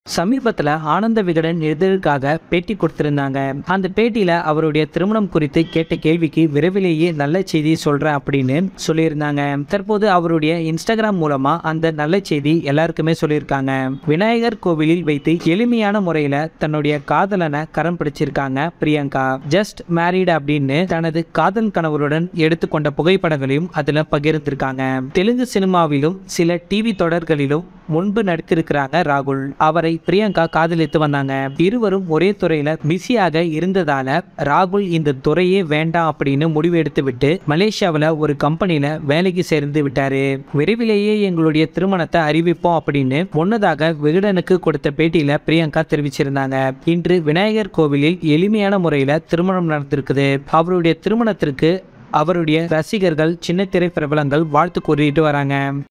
சமீபத்தில் ஆனந்த விகடன் இதழுக்காக பேட்டி கொடுத்திருந்தாங்க அந்த பேட்டியில அவருடைய திருமணம் குறித்து கேட்ட கேள்விக்கு விரைவிலேயே நல்ல செய்தி சொல்றேன் அப்படின்னு சொல்லியிருந்தாங்க தற்போது அவருடைய இன்ஸ்டாகிராம் மூலமா அந்த நல்ல செய்தி எல்லாருக்குமே சொல்லியிருக்காங்க விநாயகர் கோவிலில் வைத்து எளிமையான முறையில தன்னுடைய காதலனை கரம் பிடிச்சிருக்காங்க பிரியங்கா ஜஸ்ட் மேரீடு அப்படின்னு தனது காதல் கணவருடன் எடுத்துக்கொண்ட புகைப்படங்களையும் அதுல பகிர்ந்திருக்காங்க தெலுங்கு சினிமாவிலும் சில டிவி தொடர்களிலும் முன்பு நடித்திருக்கிறாங்க ராகுல் அவரை பிரியங்கா காதலித்து வந்தாங்க இருவரும் ஒரே துறையில பிஸியாக இருந்ததால ராகுல் இந்த துறையே வேண்டாம் அப்படின்னு முடிவு எடுத்து விட்டு மலேசியாவில் ஒரு கம்பெனியில வேலைக்கு சேர்ந்து விட்டாரு விரைவிலேயே எங்களுடைய திருமணத்தை அறிவிப்போம் அப்படின்னு முன்னதாக விகடனுக்கு கொடுத்த பேட்டியில பிரியங்கா தெரிவிச்சிருந்தாங்க இன்று விநாயகர் கோவிலில் எளிமையான முறையில திருமணம் நடந்திருக்குது அவருடைய திருமணத்திற்கு அவருடைய ரசிகர்கள் சின்ன திரை பிரபலங்கள் வாழ்த்து கூறிட்டு வராங்க